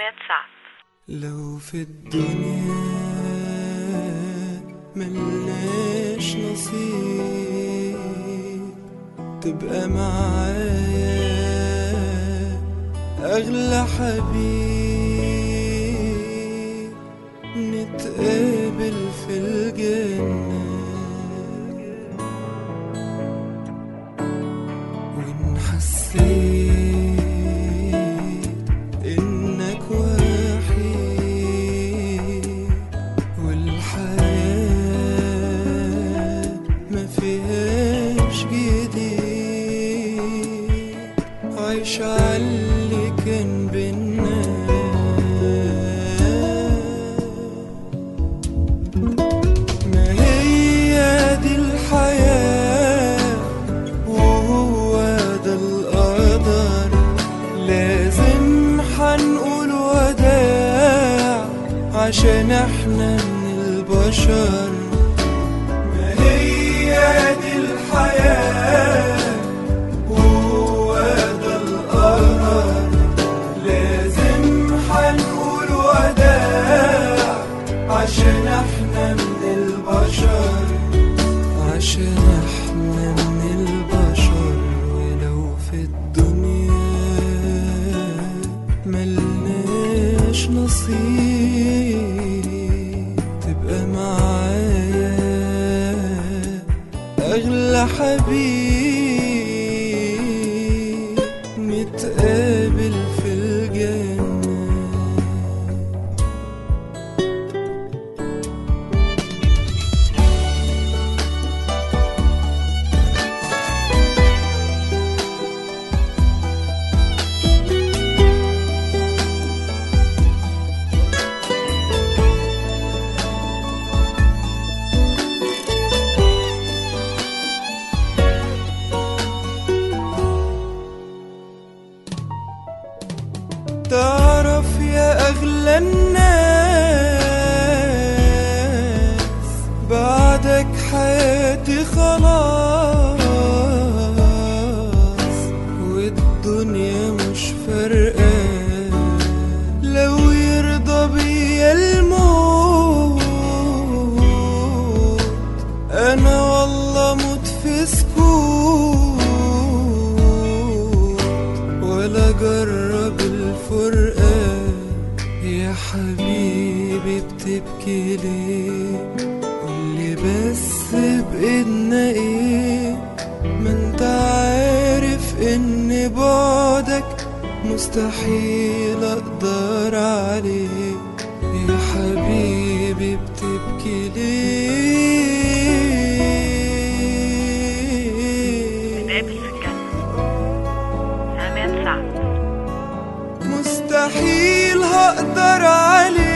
عماد سعد لو في الدنيا ملناش نصيب تبقى معايا أغلى حبيب نتقابل في الجنة وإن حسيت إنك وحيد والحياة ما فيهاش جديد عيش عاللي كان بينا ما هي دي الحياة وهو ده القدر لازم حنقول وداع عشان احنا من البشر ما هي دي الحياة وهو ده القدر لازم حنقول وداع عشان احنا من البشر عشان احنا من البشر ولو في الدنيا ملناش نصيب تبقى معايا اغلى حبيب نتقابل في الجنه تعرف يا أغلى الناس بعدك حياتي خلاص والدنيا مش فارقة لو يرضى بيا الموت أنا والله موت في سكوت ولا جرب الفرقة يا حبيبي بتبكي ليه قولي بس بإيدنا ايه ما انت عارف ان بعدك مستحيل اقدر عليه يا حبيبي بتبكي نتقابل ليه في الجنة عماد سعد مستحيل هقدر عليه